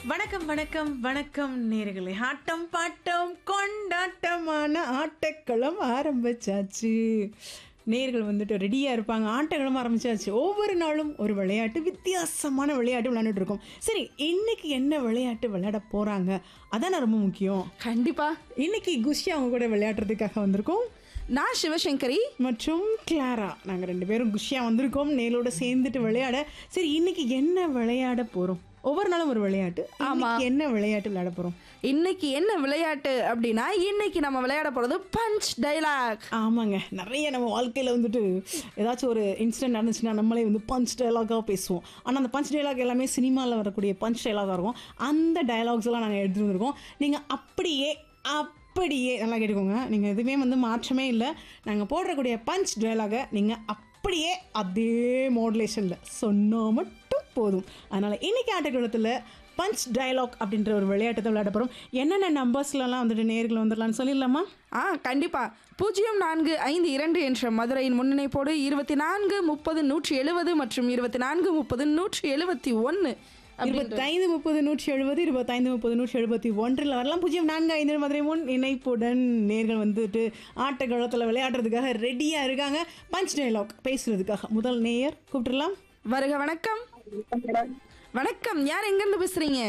வணக்கம் வணக்கம் வணக்கம் நேர்களே ஆட்டம் பாட்டம் கொண்டாட்டமான ஆட்டக்களம் ஆரம்பிச்சாச்சு நேர்கள் வந்துட்டு ரெடியாக இருப்பாங்க ஆட்டக்களம் ஆரம்பிச்சாச்சு ஒவ்வொரு நாளும் ஒரு விளையாட்டு வித்தியாசமான விளையாட்டு விளையாண்டுட்டு இருக்கோம் சரி இன்னைக்கு என்ன விளையாட்டு விளையாட போகிறாங்க அதானே ரொம்ப முக்கியம் கண்டிப்பா இன்னைக்கு குஷி அவங்க கூட விளையாடுறதுக்காக வந்திருக்கோம் நான் சிவசங்கரி மற்றும் கிளாரா நாங்கள் ரெண்டு பேரும் குஷியாக வந்திருக்கோம் நேலோட சேர்ந்துட்டு விளையாட சரி இன்னைக்கு என்ன விளையாட போகிறோம் ஒவ்வொரு நாளும் ஒரு விளையாட்டு இன்னைக்கு என்ன விளையாட்டு விளையாட போகிறோம் இன்னைக்கு என்ன விளையாட்டு அப்படின்னா இன்னைக்கு நம்ம விளையாட போறது பஞ்ச் டைலாக் ஆமாங்க நிறைய நம்ம வாழ்க்கையில் வந்துட்டு ஏதாச்சும் ஒரு இன்சிடென்ட் நடந்துச்சுன்னா நம்மளே வந்து பஞ்ச் டயலாகாக பேசுவோம் ஆனால் அந்த பஞ்ச் டயலாக் எல்லாமே சினிமாவில் வரக்கூடிய பஞ்ச் டயலாகாக இருக்கும் அந்த டயலாக்ஸ் எல்லாம் நாங்கள் எடுத்துகிட்டு வந்திருக்கோம் நீங்கள் அப்படியே அப்படியே நல்லா கேட்டுக்கோங்க நீங்கள் எதுவுமே வந்து மாற்றமே இல்லை நாங்கள் போடுறக்கூடிய பஞ்ச் டயலாகை நீங்கள் அப்படியே அதே மாடுலேஷனில் சொன்னால் மட்டும் போதும் அதனால் இன்னைக்கு ஆட்டக்குளத்தில் பஞ்ச் டயலாக் அப்படின்ற ஒரு விளையாட்டை தான் விளையாட போகிறோம் என்னென்ன நம்பர்ஸ்லலாம் வந்துட்டு நேர்கள் வந்துடலாம்னு சொல்லிடலாமா ஆ கண்டிப்பா பூஜ்ஜியம் நான்கு ஐந்து இரண்டு என்ற மதுரையின் முன்னிணைப்போடு இருபத்தி நான்கு முப்பது நூற்றி எழுபது மற்றும் இருபத்தி நான்கு முப்பது நூற்றி எழுபத்தி ஒன்று இருபத்தைந்து முப்பது நூற்றி எழுபது இருபத்தைந்து முப்பது நூற்றி எழுபத்தி ஒன்றில் வரலாம் பூஜ்ஜியம் நான்கு ஐந்து மதுரை முன் இணைப்புடன் நேர்கள் வந்துட்டு ஆட்டக்களத்தில் விளையாடுறதுக்காக ரெடியாக இருக்காங்க பஞ்ச் டயலாக் பேசுறதுக்காக முதல் நேயர் கூப்பிட்டுலாம் வருக வணக்கம் வணக்கம் யார் எங்கேருந்து பேசுறீங்க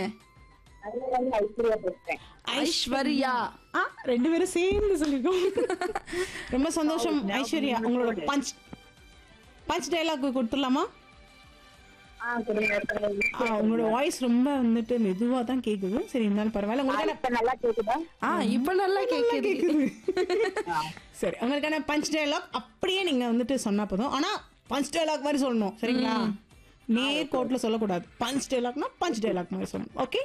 ஐஸ்வர்யா ஆ ரெண்டு பேரும் சேர்ந்து சொல்லியிருக்கோம் ரொம்ப சந்தோஷம் ஐஸ்வர்யா உங்களோட பஞ்ச் பஞ்ச் டயலாக் கொடுத்துடலாமா ஆ, உங்களோட வாய்ஸ் ரொம்ப வந்துட்டு மெதுவாக தான் கேட்குது சரி இருந்தாலும் பரவாயில்ல உங்களுக்கான நல்லா கேக்குதா ஆ இப்போ நல்லா கேட்குது சரி உங்களுக்கான பஞ்ச் டயலாக் அப்படியே நீங்க வந்துட்டு சொன்னா போதும் ஆனா பஞ்ச் டயலாக் மாதிரி சொல்லணும் சரிங்களா நேர் கோட்ல சொல்லக்கூடாது பஞ்ச் டயலாக்னா பஞ்ச் டயலாக் மாதிரி சொல்லணும் ஓகே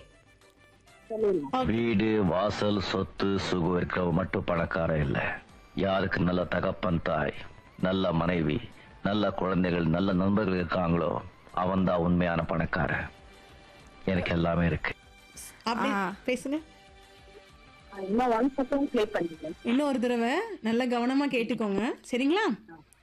வீடு வாசல் சொத்து சுகம் இருக்கிறவ மட்டும் பணக்காரன் இல்ல யாருக்கு நல்ல தகப்பன் தாய் நல்ல மனைவி நல்ல குழந்தைகள் நல்ல நண்பர்கள் இருக்காங்களோ அவன்தான் உண்மையான பணக்காரன் எனக்கு எல்லாமே இருக்கு அப்படி ஆ. பேசுங்க இன்னும் ஒன் செகண்ட் ப்ளே பண்ணிட்டேன் இன்னும் ஒரு தடவை நல்ல கவனமா கேட்டுக்கோங்க சரிங்களா